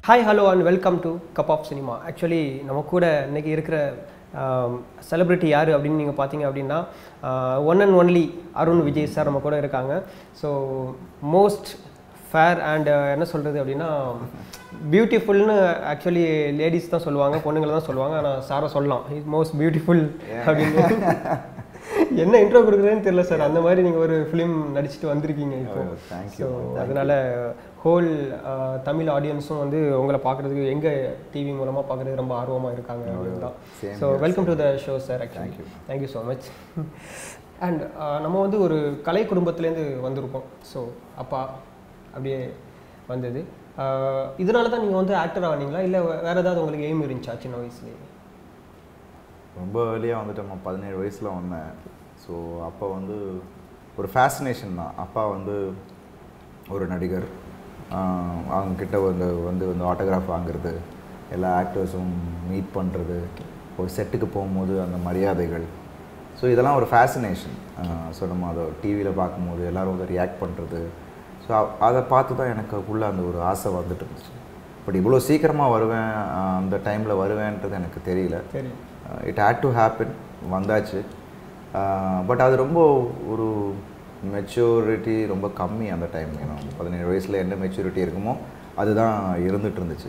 Hi hello and welcome to cup of cinema actually நம்ம கூட இன்னைக்கு இருக்கிற செலிப்ரிட்டி யார் அப்படின்னு நீங்கள் பார்த்தீங்க அப்படின்னா one and only Arun Vijay sir நம்ம கூட இருக்காங்க ஸோ மோஸ்ட் ஃபேர் அண்ட் என்ன சொல்கிறது அப்படின்னா பியூட்டிஃபுல்னு ஆக்சுவலி லேடிஸ் தான் சொல்லுவாங்க பொண்ணுங்களை தான் சொல்லுவாங்க ஆனால் சாரை சொல்லலாம் இஸ் மோஸ்ட் பியூட்டிஃபுல் அப்படின்னு என்ன இன்ட்ரோ கொடுக்குறதுன்னு தெரியல சார் அந்த மாதிரி நீங்கள் ஒரு ஃபிலிம் நடிச்சுட்டு வந்திருக்கீங்க இப்போ Oh, thank ஸோ அதனால ஹோல் தமிழ் ஆடியன்ஸும் வந்து உங்களை பார்க்குறதுக்கு எங்கள் டிவி மூலமாக பார்க்குறதுக்கு ரொம்ப ஆர்வமாக இருக்காங்க அப்படின்னு தான் Same so welcome to the show sir actually Thank you. Thank you so much and நம்ம வந்து ஒரு கலை குடும்பத்துலேருந்து வந்திருக்கோம் ஸோ அப்பா அப்படியே வந்தது Uh, இதனால தான் நீங்கள் வந்து ஆக்டர் ஆனீங்களா இல்லை வேறு ஏதாவது உங்களுக்கு எய்ம் இருந்துச்சா சின்ன வயசுலேயே ரொம்ப ஏர்லியாக வந்துட்டு நம்ம பதினேழு வயசில் வந்தேன் ஸோ அப்போ வந்து ஒரு ஃபேசினேஷன் தான் அப்பா வந்து ஒரு நடிகர் ஆஹ் அவங்க கிட்ட வந்து வந்து வந்து ஆட்டோகிராஃப் வாங்குறது எல்லா ஆக்டர்ஸும் மீட் பண்ணுறது ஒரு செட்டுக்கு போகும்போது அந்த மரியாதைகள் ஸோ இதெல்லாம் ஒரு ஃபேசினேஷன் ஸோ நம்ம அதை டிவியில் பார்க்கும்போது எல்லாரும் வந்து ரியாக்ட் பண்ணுறது ஸோ அதை பார்த்து தான் எனக்கு உள்ள அந்த ஒரு ஆசை வந்துட்டு இருந்துச்சு பட் இவ்வளோ சீக்கிரமாக வருவேன் ஆஹ் அந்த டைமில் வருவேன்றது எனக்கு தெரியல சரி இட் ஹேட் டு ஹேப்பன் வந்தாச்சு பட் அது ரொம்ப ஒரு மெச்சூரிட்டி ரொம்ப கம்மி அந்த டைம் ஏன்னா பதினேழு வயசில் என்ன மெச்சூரிட்டி இருக்குமோ அதுதான் இருந்துட்டு இருந்துச்சு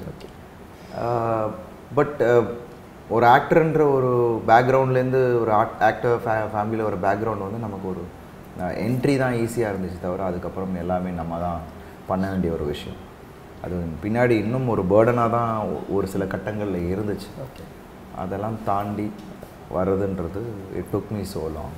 பட் ஒரு ஆக்டர்ன்ற ஒரு பேக்ரவுண்ட்லேருந்து ஒரு ஆக்டர் ஃபே ஃபேமிலியில் ஒரு பேக்ரவுண்ட் வந்து நமக்கு ஒரு என்ட்ரி தான் ஈஸியாக இருந்துச்சு தவிர அதுக்கப்புறம் எல்லாமே நம்ம தான் பண்ண வேண்டிய ஒரு விஷயம் அது பின்னாடி இன்னும் ஒரு பேர்டனாக தான் ஒ- ஒரு சில கட்டங்களில் இருந்துச்சு ஓகே அதெல்லாம் தாண்டி வர்றதுன்றது it took me so long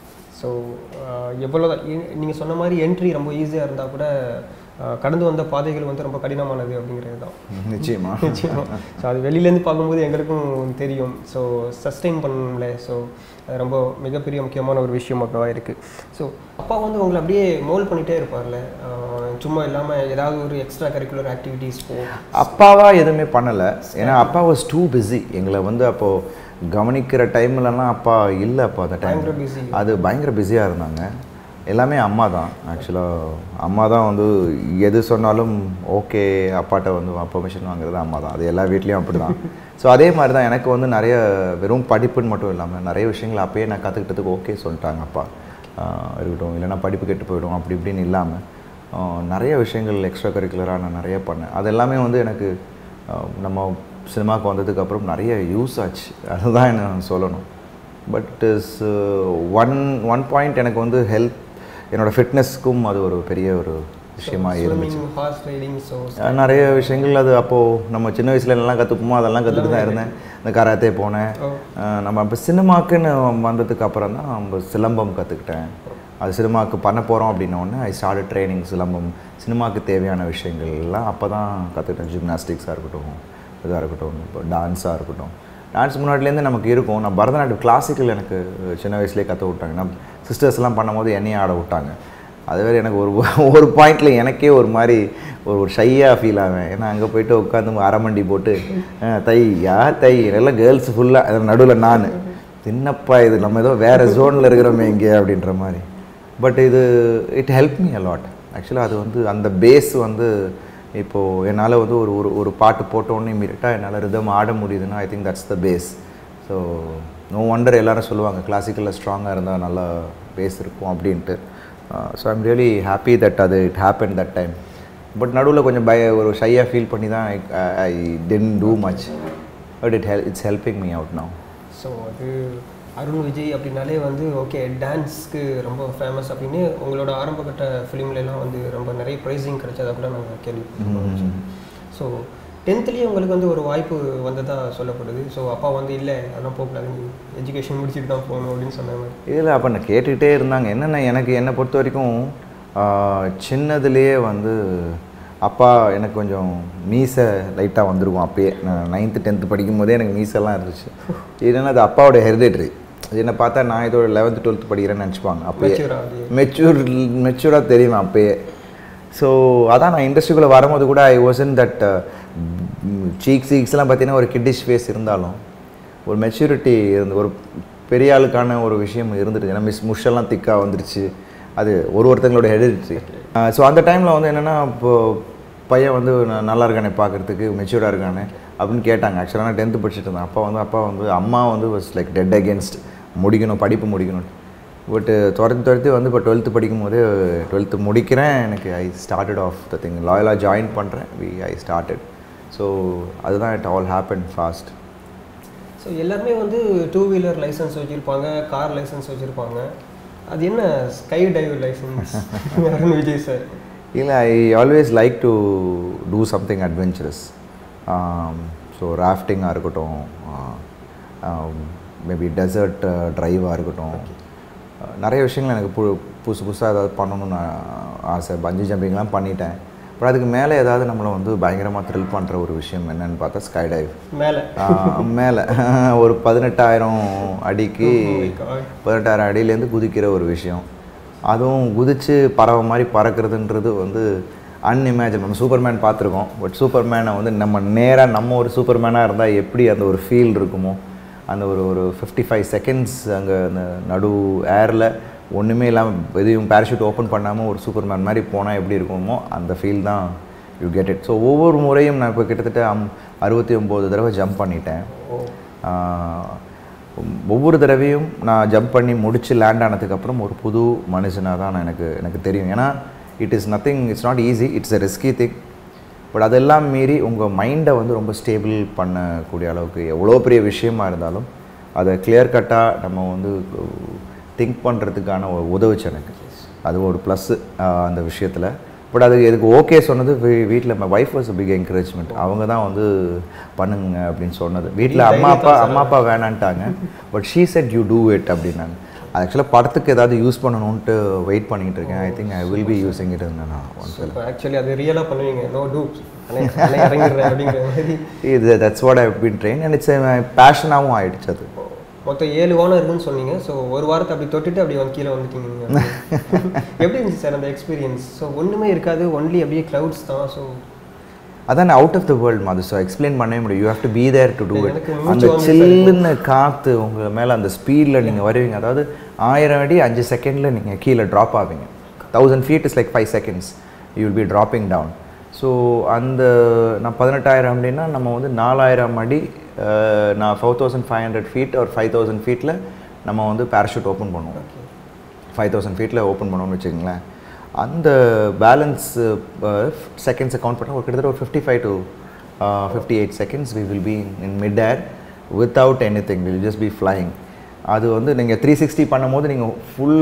so எவ்வளோ நீங்கள் சொன்ன மாதிரி என்ட்ரி ரொம்ப ஈஸியாக இருந்தால் கூட அஹ், கடந்து வந்த பாதைகள் வந்து ரொம்ப கடினமானது அப்படிங்கிறது தான் நிச்சயமா நிச்சயமா ஸோ அது வெளியிலேருந்து பார்க்கும்போது எங்களுக்கும் தெரியும் ஸோ சஸ்டெயின் பண்ணல ஸோ அது ரொம்ப மிகப்பெரிய முக்கியமான ஒரு விஷயம் அப்போ இருக்குது ஸோ அப்பா வந்து உங்களை அப்படியே மோல் பண்ணிகிட்டே இருப்பார்ல அஹ், சும்மா இல்லாமல் ஏதாவது ஒரு எக்ஸ்ட்ரா கரிக்குலர் ஆக்டிவிட்டீஸ் போ அப்பாவா எதுவுமே பண்ணலை ஏன்னா அப்பா வாஸ் டூ பிஸி எங்களை வந்து அப்போது கவனிக்கிற டைம்லலாம் அப்பா இல்லை அப்போ அந்த டைம் பயங்கர பிஸி அது பயங்கர பிஸியாக இருந்தாங்க எல்லாமே அம்மா தான் ஆக்சுவலாக அம்மா தான் வந்து எது சொன்னாலும் ஓகே அப்பாட்ட வந்து பெர்மிஷன் வாங்குறது அம்மா தான் அது எல்லா வீட்லேயும் அப்படி தான் ஸோ அதே மாதிரி தான் எனக்கு வந்து நிறைய வெறும் படிப்புன்னு மட்டும் இல்லாமல் நிறைய விஷயங்கள் அப்பயே நான் கற்றுக்கிட்டதுக்கு ஓகே சொல்லிட்டாங்க அப்பா ஆஹ் இருக்கட்டும் இல்லைன்னா படிப்பு கெட்டு போயிடும் அப்படி இப்படின்னு இல்லாமல் நிறைய விஷயங்கள் எக்ஸ்ட்ரா கரிக்குலராக நான் நிறைய பண்ணேன் அது எல்லாமே வந்து எனக்கு ஆஹ் நம்ம சினிமாவுக்கு வந்ததுக்கப்புறம் நிறைய யூஸ் ஆச்சு அதுதான் என்ன சொல்லணும் but is one one point எனக்கு வந்து ஹெல்த் என்னோட ஃபிட்னஸ்க்கும் அது ஒரு பெரிய ஒரு விஷயமா இருந்துச்சு swimming horse riding so uh நிறைய விஷயங்கள் அது அப்போது நம்ம சின்ன வயசுல என்னெல்லாம் கற்றுப்போமோ அதெல்லாம் கற்றுட்டு தான் இருந்தேன் இந்த கராத்தே போனேன் ஓ. அஹ் நம்ம இப்போ சினிமாக்குன்னு வந்ததுக்கு அப்புறம் தான் நம்ம சிலம்பம் கற்றுக்கிட்டேன் அது சினிமாவுக்கு பண்ண போகிறோம் அப்படின்னோடனே ஐ ஸ்டார்ட் ட்ரைனிங் சிலம்பம் சினிமாவுக்கு தேவையான விஷயங்கள் எல்லாம் அப்போ தான் கற்றுக்கிட்டேன் ஜிம்னாஸ்டிக்ஸாக இருக்கட்டும் இதாக இருக்கட்டும் இப்போ டான்ஸாக இருக்கட்டும் டான்ஸ் முன்னாடிலேருந்து நமக்கு இருக்கும் நான் பரதநாட்டியம் கிளாசிக்கல் எனக்கு சின்ன வயசுலேயே கற்று விட்டாங்க நான் சிஸ்டர்ஸ்லாம் பண்ணும்போது என்னையும் ஆட விட்டாங்க அது வேறு எனக்கு ஒரு ஒரு பாயிண்டில் எனக்கே ஒரு மாதிரி ஒரு ஒரு ஷையாக ஃபீல் ஆவேன் ஏன்னா அங்கே போயிட்டு உட்காந்து அரமண்டி போட்டு அஹ், தை யார் தை எல்லாம் கேர்ள்ஸ் ஃபுல்லாக நடுவில் நான் என்னப்பா இது நம்ம ஏதோ வேறு ஜோனில் இருக்கிறோமே இங்கே அப்படின்ற மாதிரி பட் இது இட் ஹெல்ப் மீ அலாட் ஆக்சுவலாக அது வந்து அந்த பேஸ் வந்து இப்போது என்னால் வந்து ஒரு ஒரு ஒரு பாட்டு போட்ட உடனே இமீடியட்டாக என்னால் ரிதம் ஆட முடியுதுன்னா I think that's the base so no wonder எல்லாரும் சொல்லுவாங்க கிளாசிக்கலில் ஸ்ட்ராங்காக இருந்தால் நல்லா பேஸ் இருக்கும் அப்படின்ட்டு so I'm really happy that அது it happen that time but நடுவில் கொஞ்சம் பய ஒரு ஷையாக ஃபீல் பண்ணி தான் I ten too much but it help it's helping me out now so அது அருண் விஜய் அப்படின்னாலே வந்து ஓகே டான்ஸ்க்கு ரொம்ப ஃபேமஸ் அப்படின்னு உங்களோட ஆரம்பகட்ட ஃபிலிம்ல எல்லாம் வந்து ரொம்ப நிறைய ப்ரைஸிங் கிடைச்சதா கூட நாங்கள் கேள்வி ஸோ டென்த்லேயே உங்களுக்கு வந்து ஒரு வாய்ப்பு வந்ததா சொல்லப்படுது ஸோ அப்பா வந்து இல்லை அதெல்லாம் போகக்கூடாது நீ எஜுகேஷன் முடிச்சுட்டு தான் போகணும் அப்படின்னு சொன்ன மாதிரி இதில் அப்போ நான் கேட்டுக்கிட்டே இருந்தாங்க என்னென்ன எனக்கு என்னை பொறுத்த வரைக்கும் ஆஹ், சின்னதுலேயே வந்து அப்பா எனக்கு கொஞ்சம் மீசை லைட்டாக வந்திருக்கும் அப்பயே நான் நைன்த்து டென்த்து படிக்கும் போதே எனக்கு மீசெல்லாம் இருந்துச்சு என்னென்னா அது அப்பாவோட ஹெரிடேட்ரி என்னை பார்த்தா நான் இதோட லெவன்த்து டுவெல்த்து படிக்கிறேன்னு நினச்சிப்பாங்க அப்பயே Mature ஆகுது. மெச்சூர் மெச்சூராக தெரியும் அப்பயே ஸோ அதான் நான் இண்டஸ்ட்ரிக்குள்ளே வரும்போது கூட ஐ வாசன் தட் சீக் சீக்ஸ்லாம் பார்த்தீங்கன்னா ஒரு கிட்டிஷ் ஃபேஸ் இருந்தாலும் ஒரு மெச்சூரிட்டி இருந்து ஒரு பெரிய ஆளுக்கான ஒரு விஷயம் இருந்துட்டு ஏன்னா மிஸ் முஷெல்லாம் திக்காக வந்துருச்சு அது ஒரு ஒருத்தங்களோட ஹெரிடிட்ரி ஸோ அந்த டைமில் வந்து என்னென்னா இப்போ பையன் வந்து ந- நல்லா இருக்கானே பார்க்குறதுக்கு மெச்சூர்டாக இருக்கானே அப்படின்னு கேட்டாங்க ஆக்சுவலாக நான் டென்த்து படிச்சுட்டு இருந்தேன் அப்பா வந்து அப்பா வந்து அம்மா வந்து வாஸ் லைக் டெட் அகேன்ஸ்ட் முடிக்கணும் படிப்பு முடிக்கணும் பட்டு துரத்தி துரத்தி வந்து இப்போ டுவெல்த்து படிக்கும் போதே டுவெல்த்து முடிக்கிறேன் எனக்கு I started off the thing லாயலாக ஜாயின் பண்ணுறேன் வி ஐ ஸ்டார்டட் ஸோ அதுதான் it all happen fast so எல்லாருமே வந்து டூ வீலர் லைசன்ஸ் வச்சுருப்பாங்க கார் லைசன்ஸ் வச்சுருப்பாங்க அது என்ன sky dive licence Arun Vijay sir இல்லை I always like to do something adventurous so ராஃப்டிங்காக இருக்கட்டும் மேபி டெசர்ட் ட்ரைவாக இருக்கட்டும் uh, நிறைய விஷயங்கள் எனக்கு பு புதுசு புதுசாக ஏதாவது பண்ணணும்னு ஆசை பஞ்சு ஜம்பிங்லாம் பண்ணிட்டேன் பட் அதுக்கு மேலே ஏதாவது நம்மளை வந்து பயங்கரமாக த்ரில் பண்ணுற ஒரு விஷயம் என்னன்னு பார்த்தா ஸ்கை டைவ் மேலே மேலே ஒரு பதினெட்டாயிரம் அடிக்கு my God. பதினெட்டாயிரம் அடியிலேருந்து குதிக்கிற ஒரு விஷயம் அதுவும் குதிச்சு பறவை மாதிரி பறக்கிறதுன்றது வந்து அன்இமேஜின் நம்ம சூப்பர்மேன் பார்த்துருக்கோம் பட் சூப்பர்மேனை வந்து நம்ம நேராக நம்ம ஒரு சூப்பர்மேனாக இருந்தால் எப்படி அந்த ஒரு ஃபீல் இருக்குமோ அந்த ஒரு ஒரு ஃபிஃப்டி ஃபைவ் செகண்ட்ஸ் அங்கே அந்த நடு ஏரில் ஒன்றுமே இல்லாமல் எதையும் பேராஷூட் ஓப்பன் பண்ணாமல் ஒரு சூப்பர்மேன் மாதிரி போனால் எப்படி இருக்குமோ அந்த ஃபீல் தான் யூ கெட் இட் ஸோ ஒவ்வொரு முறையும் நான் இப்போ கிட்டத்தட்ட அம் அறுபத்தி ஒம்பது தடவை ஜம்ப் பண்ணிட்டேன் ஆஹ் ஒவ்வொரு தடவையும் நான் ஜம்ப் பண்ணி முடிச்சு லேண்ட் ஆனதுக்கப்புறம் ஒரு புது மனுஷனாக தான் நான் எனக்கு எனக்கு தெரியும் ஏன்னா it is nothing it's not easy it's a risky thing but அதெல்லாம் மீறி உங்கள் மைண்டை வந்து ரொம்ப ஸ்டேபிள் பண்ணக்கூடிய அளவுக்கு எவ்வளோ பெரிய விஷயமா இருந்தாலும் அதை கிளியர் கட்டாக நம்ம வந்து திங்க் பண்ணுறதுக்கான ஒரு உதவுச்சு எனக்கு அது ஒரு ப்ளஸ்ஸு அந்த விஷயத்தில் பட் அது எனக்கு ஓகே சொன்னது வீட்டில் my wife was big encouragement அவங்க தான் வந்து பண்ணுங்க அப்படின்னு சொன்னது வீட்டில் அம்மா அப்பா அம்மா அப்பா வேணான்ட்டாங்க but she said you do it அப்படின்னாங்க ஆக்சுவலாக படத்துக்கு ஏதாவது யூஸ் பண்ணணுன்ட்டு வெயிட் பண்ணிட்டு இருக்கேன் I think I will be using it நான் ஒன்ஸ் இப்போ ஆக்சுவலி அது ரியலாக பண்ணுவீங்க நோ டூப்ஸ் அண்ணே இறங்கிடுறேன் அப்படிங்கிற மாதிரி இது that's what I been train and it's பேஷனாகவும் ஆயிடுச்சு அது மொத்தம் ஏழு வானம் இருக்குன்னு சொன்னீங்க ஸோ ஒரு வாரத்தை அப்படி தொட்டுட்டு அப்படி வந்து கீழே வந்துட்டீங்க நீங்க எப்படி இருந்துச்சு சார் அந்த எக்ஸ்பீரியன்ஸ் ஸோ ஒன்றுமே இருக்காது ஒன்லி அப்படியே க்ளவுட்ஸ் தான் ஸோ அதான் அவுட் ஆஃப் த வேர்ல்ட் மாதிரி ஸோ எக்ஸ்பிளைன் பண்ணவே முடியும் you have to be there to do it எனக்கு அந்த மூச்சு வாங்குது சில்லுன்னு காற்று உங்கள் மேலே அந்த ஸ்பீடில் நீங்கள் வருவீங்க அதாவது ஆயிரம் அடி அஞ்சு செகண்டில் நீங்கள் கீழே ட்ராப் ஆவீங்க thousand feet is like five seconds you will be dropping down so அந்த நான் பதினெட்டாயிரம் அப்படின்னா நம்ம வந்து நாலாயிரம் அடி அஹ், நான் four thousand five hundred feet ஒரு ஃபைவ் தௌசண்ட் ஃபீட்டில் நம்ம வந்து பேராஷூட் ஓப்பன் பண்ணுவோம் ஃபைவ் தௌசண்ட் ஃபீட்டில் ஓப்பன் பண்ணோம்னு வச்சுக்கோங்களேன் அந்த பேலன்ஸ் செகண்ட்ஸை கவுண்ட் பண்ணால் ஒரு கிட்டத்தட்ட ஒரு fifty five to fifty eight seconds we will be in mid air without anything will just be flying அது வந்து நீங்கள் த்ரீ சிக்ஸ்டி பண்ணும்போது நீங்கள் ஃபுல்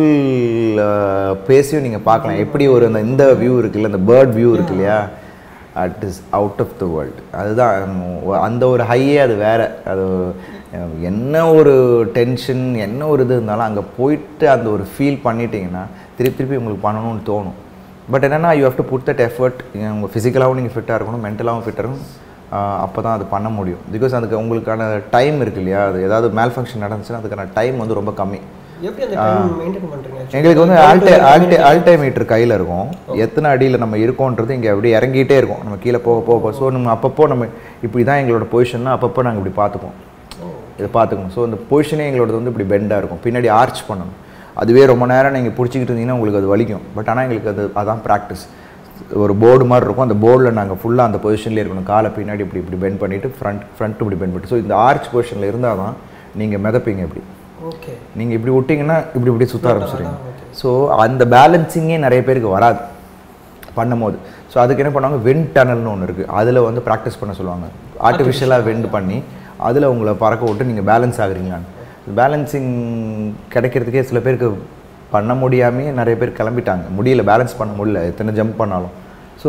பேஸையும் நீங்கள் பார்க்கலாம் எப்படி ஒரு அந்த இந்த வியூ இருக்குல்ல அந்த பேர்ட் வியூ இருக்கு இல்லையா at is out of the world அதுதான் உம், அந்த ஒரு ஹையே அது வேறு அது அஹ், என்ன ஒரு டென்ஷன் என்ன ஒரு இது இருந்தாலும் அங்கே போயிட்டு அந்த ஒரு ஃபீல் பண்ணிட்டீங்கன்னா திருப்பி திருப்பி உங்களுக்கு பண்ணணும்னு தோணும் பட் என்னென்னா you have to put that effort உங்கள் ஃபிசிக்கலாகவும் நீங்கள் ஃபிட்டாக இருக்கணும் மென்டலாகவும் ஃபிட்டாக இருக்கணும் அப்போ தான் அது பண்ண முடியும் பிகாஸ் அதுக்கு உங்களுக்கான டைம் இருக்கு இல்லையா அது ஏதாவது மேல் ஃபங்க்ஷன் நடந்துச்சுன்னா அதுக்கான டைம் வந்து ரொம்ப கம்மி எப்படி அந்த டைம் மெயின்டைன் பண்ணுறீங்க எங்களுக்கு வந்து ஆல்டே ஆல்டே ஆல்டைமீட்டர் கையில் இருக்கும் எத்தனை அடியில் நம்ம இருக்கோன்றது இங்கே அப்படியே இறங்கிட்டே இருக்கும் நம்ம கீழே போக போக போக ஸோ நம்ம அப்பப்போ நம்ம இப்படி தான் எங்களோட பொசிஷன்னா அப்பப்போ நாங்கள் இப்படி பார்த்துப்போம் இதை பார்த்துக்கணும் ஸோ அந்த பொசிஷனே எங்களோடது வந்து இப்படி பெண்டாக இருக்கும் பின்னாடி ஆர்ச் பண்ணணும் அதுவே ரொம்ப நேரம் நீங்கள் பிடிச்சிக்கிட்டு இருந்தீங்கன்னா உங்களுக்கு அது வலிக்கும் பட் ஆனால் எங்களுக்கு அது அதான் ப்ராக்டிஸ் ஒரு போர்டு மாதிரி இருக்கும் அந்த போர்டில் நாங்கள் ஃபுல்லாக அந்த பொசிஷன்லேயே இருக்கணும் காலை பின்னாடி இப்படி இப்படி பெண்ட் பண்ணிவிட்டு ஃப்ரண்ட் ஃப்ரண்ட் இப்படி பெண்ட் பண்ணிட்டு ஸோ இந்த ஆர்ச் பொசிஷனில் இருந்தால் தான் நீங்கள் மிதப்பீங்க இப்படி ஓகே நீங்கள் இப்படி விட்டிங்கன்னா இப்படி இப்படி சுற்ற ஆரம்பிச்சிடுங்க ஸோ அந்த பேலன்சிங்கே நிறைய பேருக்கு வராது பண்ணும்போது ஸோ அதுக்கு என்ன பண்ணுவாங்க வெண்ட் டனல்னு ஒன்று இருக்குது அதில் வந்து ப்ராக்டிஸ் பண்ண சொல்லுவாங்க ஆர்டிஃபிஷியலாக வெண்ட் பண்ணி அதில் உங்களை பறக்க விட்டு நீங்கள் பேலன்ஸ் ஆகுறீங்களான்னு பேலன்சிங் கிடைக்கிறதுக்கே சில பேருக்கு பண்ண முடியாமே நிறைய பேர் கிளம்பிட்டாங்க முடியல பேலன்ஸ் பண்ண முடியல எத்தனை ஜம்ப் பண்ணாலும் so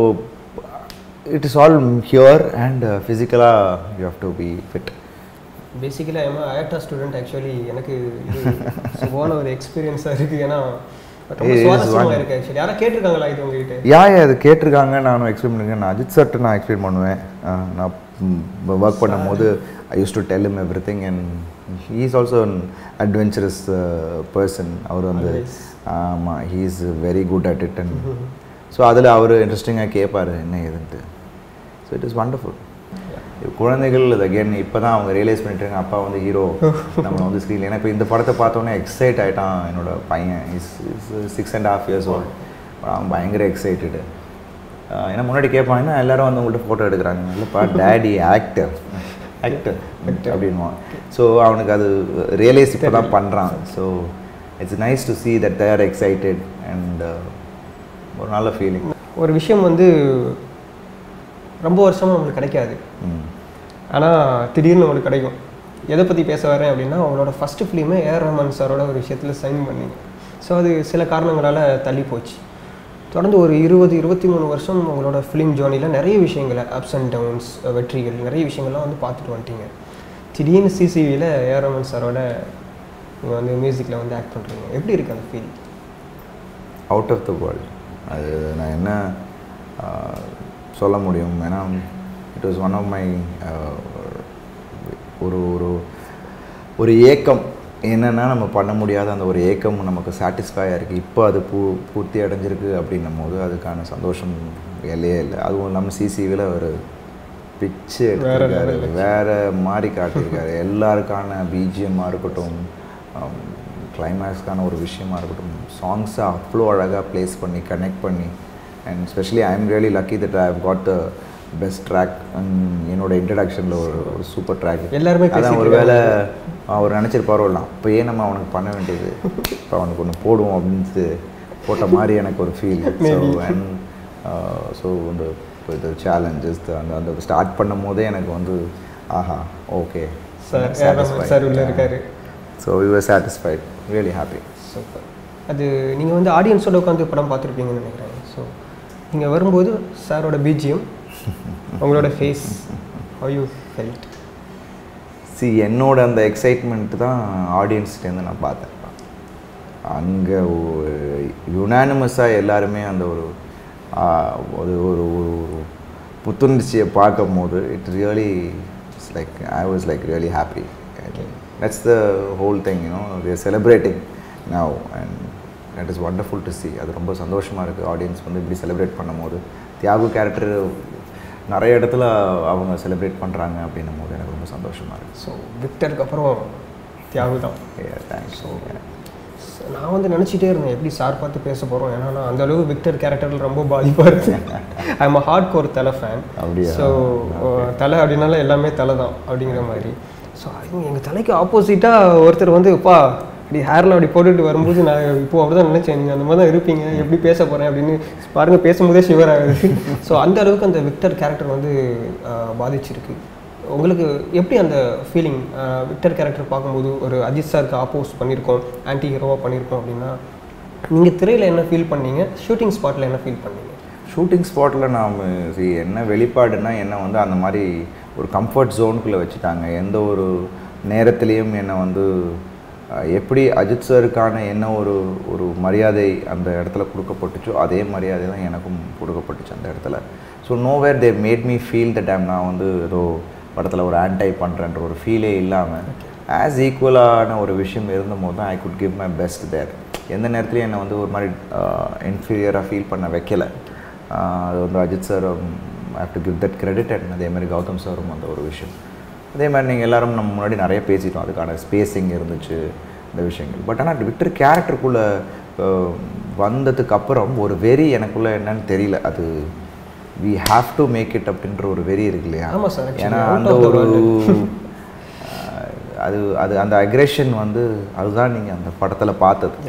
it is all here and ஃபிசிக்கலாக you have to be fit பேசிக்கலாக ஏமா அயட்டா ஸ்டூடெண்ட் ஆக்சுவலி எனக்கு இது சுகமான ஒரு எக்ஸ்பீரியன்ஸாக இருக்குது ஏன்னா ரொம்ப It is சுவாரஸ்யமாக one- இருக்குது ஆக்சுவலி யாராவது கேட்டிருக்காங்களா இது உங்ககிட்ட யா யா அது கேட்டிருக்காங்க நானும் எக்ஸ்பிளைன் பண்ணிருக்கேன் நான் அஜித் சார்ட்டு நான் எக்ஸ்பிளைன் பண்ணுவேன் அஹ் நான் ஒர்க் பண்ணும்போது I used to tell him everything and he is also an adventurous person அவர் வந்து Always. ஆமாம் he is very good at it and so அதில் அவர் இன்ட்ரெஸ்டிங்காக கேட்பார் என்ன ஏதுன்ட்டு ஸோ இட் இஸ் வண்டர்ஃபுல் குழந்தைகள் அது அகேன் இப்போ தான் அவங்க ரியலைஸ் பண்ணிட்டாங்க அப்பா வந்து ஹீரோ நம்ம வந்து ஸ்க்ரீனில் ஏன்னா இப்போ இந்த படத்தை பார்த்தோன்னே எக்ஸைட் ஆகிட்டான் என்னோட பையன் is six and half years old அவன் பயங்கர எக்ஸைட்டடு ஆஹ் ஏன்னா முன்னாடி கேட்பாங்கன்னா எல்லாரும் வந்து உங்கள்கிட்ட ஃபோட்டோ எடுக்கிறாங்க இல்லைப்பா டேடி ஆக்டர் ஆக்டர் அப்படின்வான் ஸோ அவனுக்கு அது ரியலைஸ் இப்போ தான் பண்ணுறான் so it's nice to see that they're excited and ஒரு நல்ல ஃபீலிங் ஒரு விஷயம் வந்து ரொம்ப வருஷமா நம்மளுக்கு கிடைக்காது ஆனால் திடீர்னு நம்மளுக்கு கிடைக்கும் எதை பற்றி பேச வரேன் அப்படின்னா அவங்களோட ஃபஸ்ட்டு ஃபிலிமே ஏஆர் ரஹ்மான் சாரோட ஒரு விஷயத்தில் சைன் பண்ணீங்க ஸோ அது சில காரணங்களால் தள்ளி போச்சு தொடர்ந்து ஒரு இருபது இருபத்தி மூணு வருஷம் உங்களோட ஃபிலிம் ஜேர்னியில் நிறைய விஷயங்களை அப்ஸ் அண்ட் டவுன்ஸ் வெற்றிகள் நிறைய விஷயங்கள்லாம் வந்து பார்த்துட்டு வந்துட்டீங்க திடீர்னு சிசிவியில் ஏஆர் ரஹ்மான் சாரோட நீங்கள் வந்து மியூசிக்கில் வந்து ஆக்ட் பண்ணுறீங்க எப்படி இருக்கு அந்த feel out of the world அது நான் என்ன ஆஹ், சொல்ல முடியும் ஏன்னா it was one of my ஒரு ஒரு ஒரு ஏக்கம் என்னென்னா நம்ம பண்ண முடியாத அந்த ஒரு ஏக்கம் நமக்கு சாட்டிஸ்ஃபையாக இருக்குது இப்போ அது பூ பூர்த்தி அடைஞ்சிருக்கு அப்படின்னும் போது அதுக்கான சந்தோஷம் எல்லையே இல்லை அதுவும் இல்லாமல் சிசிவியில் ஒரு பிச்சு எடுத்திருக்காரு வேற மாதிரி காட்டியிருக்காரு எல்லாருக்கான பிஜிஎம்மாக இருக்கட்டும் கிளைமேக்ஸ்க்கான ஒரு விஷயமா இருக்கட்டும் சாங்ஸை அவ்வளோ அழகாக ப்ளேஸ் பண்ணி கனெக்ட் பண்ணி and specially I am really lucky that I have got the best track என்னோட இன்ட்ரடக்ஷனில் ஒரு ஒரு சூப்பர் ட்ராக் எல்லாருமே அதான் ஒரு வேளை அவர் நினச்சிருப்பாரோ இல்லை அப்போயே நம்ம அவனுக்கு பண்ண வேண்டியது இப்போ அவனுக்கு ஒன்று போடுவோம் அப்படின்ட்டு போட்ட மாதிரி எனக்கு ஒரு ஃபீல் ஸோ அண்ட் ஸோ இந்த இது சேலஞ்சஸ் அந்த அந்த ஸ்டார்ட் பண்ணும் போதே எனக்கு வந்து ஆஹா okay sir AR Rahman sir உள்ளே இருக்காரு so we were satisfied really happy super அது நீங்கள் வந்து ஆடியன்ஸோட உட்காந்து படம் பார்த்துருப்பீங்கன்னு நினைக்கிறேன் ஸோ நீங்கள் வரும்போது சாரோட பிஜிஎம் உங்களோட ஃபேஸ் how you felt சி என்னோட அந்த எக்ஸைட்மெண்ட் தான் ஆடியன்ஸ்லேருந்து நான் பார்த்தேன் அங்கே யுனானிமஸாக எல்லாருமே அந்த ஒரு ஆ, ஒரு ஒரு ஒரு ஒரு புத்துணர்ச்சியை பார்க்கும் போது it really it's like I was like really happy that's the whole thing you know they're celebrating now and that is wonderful to see அது ரொம்ப சந்தோஷமாக இருக்குது ஆடியன்ஸ் வந்து இப்படி செலிப்ரேட் பண்ணும்போது தியாகு கேரக்டர் நிறைய இடத்துல அவங்க செலிப்ரேட் பண்ணுறாங்க அப்படின்னும் போது எனக்கு ரொம்ப சந்தோஷமாக இருக்குது ஸோ விக்டருக்கு அப்புறம் தியாகு தான் தேங்க்ஸ் So, நான் வந்து நினச்சிட்டே இருந்தேன் எப்படி சார் பார்த்து பேச போகிறோம் ஏன்னா நான் அந்த அளவு விக்டர் கேரக்டரில் ரொம்ப பாதிப்பாக இருக்கேன் I am hardcore Thala fan அப்படியா? ஸோ தலை அப்படின்னால எல்லாமே தலை தான் அப்படிங்கிற மாதிரி ஸோ எங்கள் தலைக்கு ஆப்போசிட்டாக ஒருத்தர் வந்து அப்பா இப்படி ஹேரில் அப்படி போட்டுட்டு வரும்போது நான் இப்போ அப்படி தான் நினச்சேன் நீங்கள் அந்த மாதிரி தான் இருப்பீங்க எப்படி பேச போகிறேன் அப்படின்னு பாருங்கள் பேசும்போதே ஷிவர் ஆகுது ஸோ அந்த அளவுக்கு அந்த விக்டர் கேரக்டர் வந்து ஆஹ், பாதிச்சிருக்கு உங்களுக்கு எப்படி அந்த ஃபீலிங் விக்டர் கேரக்டர் பார்க்கும்போது ஒரு அஜித் சாருக்கு ஆப்போஸ் பண்ணியிருக்கோம் ஆன்டி ஹீரோவாக பண்ணியிருக்கோம் அப்படின்னா நீங்கள் திரையில் என்ன ஃபீல் பண்ணீங்க ஷூட்டிங் ஸ்பாட்டில் என்ன ஃபீல் பண்ணீங்க ஷூட்டிங் ஸ்பாட்டில் நாம் see என்ன வெளிப்பாடுனா என்ன வந்து அந்த மாதிரி ஒரு கம்ஃபர்ட் ஜோனுக்குள்ளே வச்சுட்டாங்க எந்த ஒரு நேரத்துலேயும் என்னை வந்து அஹ், எப்படி அஜித் சாருக்கான என்ன ஒரு ஒரு மரியாதை அந்த இடத்துல கொடுக்கப்பட்டுச்சோ அதே மரியாதை தான் எனக்கும் கொடுக்கப்பட்டுச்சு அந்த இடத்துல so nowhere they made me feel the time நான் வந்து ஏதோ படத்தில் ஒரு ஆன்டை பண்ணுறேன்ற ஒரு ஃபீலே இல்லாமல் ஆஸ் ஈக்குவலான ஒரு விஷயம் இருந்தபோது தான் I could give my best there எந்த நேரத்துலையும் என்னை வந்து ஒரு மாதிரி இன்ஃபீரியராக ஃபீல் பண்ண வைக்கலை ஆஹ் அது வந்து Ajith sir have to give that credit and அதே மாதிரி கௌதம் சாரும் அந்த ஒரு விஷயம் அதே மாதிரி நீங்கள் எல்லாரும் நம்ம முன்னாடி நிறைய பேசிட்டோம் அதுக்கான ஸ்பேஸிங் இருந்துச்சு இந்த விஷயங்கள் பட் ஆனால் விக்டர் கேரக்டருக்குள்ளே வந்ததுக்கு அப்புறம் ஒரு வெறி எனக்குள்ளே என்னன்னு தெரியல அது we have to make it அப்படின்ற ஒரு வெறி இருக்கு இல்லையா ஆமா sir, actually, ஏன்னா out அந்த of the ஒரு world. ஆஹ் அது அது அந்த அக்ரெஷன் வந்து அதுதான் நீங்கள் அந்த படத்தில் பார்த்தது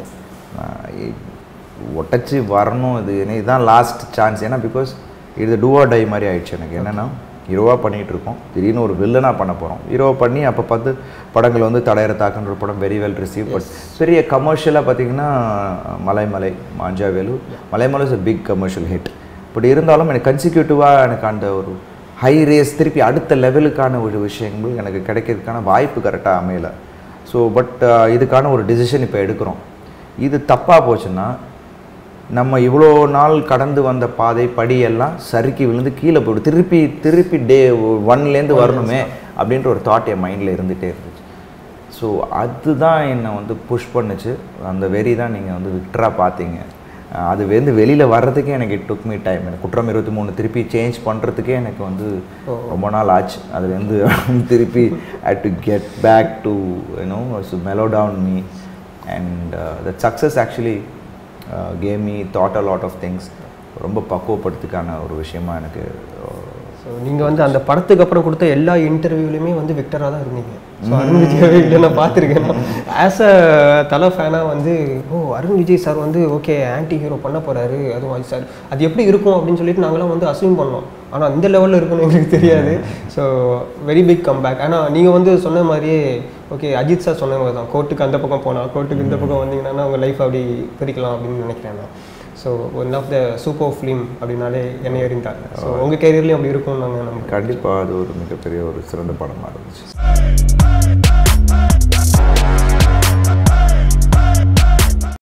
ஒட்டச்சு வரணும் இது என்ன இதுதான் லாஸ்ட் சான்ஸ் ஏன்னா பிகாஸ் இது டூவா டை மாதிரி ஆயிடுச்சு எனக்கு என்னென்னா ஹீரோவாக பண்ணிகிட்டு இருக்கோம் திடீர்னு ஒரு வில்லனாக பண்ண போகிறோம் ஹீரோவை பண்ணி அப்போ பார்த்து படங்கள் வந்து தடையற தாக்குன்ற ஒரு படம் வெரி வெல் ரிசீவ் பட் பெரிய கமர்ஷியலாக பார்த்தீங்கன்னா Malaimalai Manjavelu Malaimalai is a big commercial hit but இருந்தாலும் எனக்கு கன்சிக்யூட்டிவாக எனக்கு அந்த ஒரு ஹை ரேஸ் திருப்பி அடுத்த லெவலுக்கான ஒரு விஷயங்கள் எனக்கு கிடைக்கிறதுக்கான வாய்ப்பு கரெக்டாக அமையலை ஸோ பட் இதுக்கான ஒரு டிசிஷன் இப்போ எடுக்கிறோம் இது தப்பாக போச்சுன்னா நம்ம இவ்வளோ நாள் கடந்து வந்த பாதை படியெல்லாம் சறுக்கி விழுந்து கீழே போய்டும் திருப்பி திருப்பி டே ஒன்லேருந்து வரணுமே அப்படின்ற ஒரு தாட் என் மைண்டில் இருந்துகிட்டே இருந்துச்சு ஸோ அதுதான் என்னை வந்து புஷ் பண்ணுச்சு அந்த வெறி தான் நீங்கள் வந்து விக்டராக பார்த்தீங்க அஹ் அது வந்து வெளியில் வர்றதுக்கே எனக்கு இட் டுக் மீ டைம் எனக்கு குற்றம் இருபத்தி மூணு திருப்பி சேஞ்ச் பண்ணுறதுக்கே எனக்கு வந்து ரொம்ப நாள் ஆச்சு அதுலேருந்து திருப்பி I to get back to you know mellow down me and the success actually came me taught a lot of things ரொம்ப பக்குவப்படுத்துக்கான ஒரு விஷயமா எனக்கு ஸோ நீங்கள் வந்து அந்த படத்துக்கு அப்புறம் கொடுத்த எல்லா இன்டர்வியூலையுமே வந்து விக்டராக தான் இருந்தீங்க ஸோ அருண் விஜயாவே இல்லை நான் பார்த்துருக்கேன் ஆஸ் அ தலை ஃபேனாக வந்து ஓ அருண் விஜய் சார் வந்து ஓகே ஆன்டி ஹீரோ பண்ண போகிறாரு அதுவும் அது சார் அது எப்படி இருக்கும் அப்படின்னு சொல்லிட்டு நாங்களாம் வந்து அசியூம் பண்ணோம் ஆனால் இந்த லெவலில் இருக்குன்னு எங்களுக்கு தெரியாது ஸோ வெரி பிக் கம்பேக் ஆனால் நீங்கள் வந்து சொன்ன மாதிரியே ஓகே அஜித் சார் சொன்ன மாதிரி தான் கோர்ட்டுக்கு அந்த பக்கம் போனால் கோர்ட்டுக்கு இந்த பக்கம் வந்தீங்கன்னா உங்கள் லைஃப் அப்படி பிரிக்கலாம் அப்படின்னு நினைக்கிறேன் நான் so one of the super film அப்படின்னாலே என்னை அறிந்தார் ஸோ உங்கள் கேரியர்லேயும் அப்படி இருக்கும்னு நாங்கள் நம்ம கண்டிப்பாக அது ஒரு மிகப்பெரிய ஒரு சிறந்த படமாக இருந்துச்சு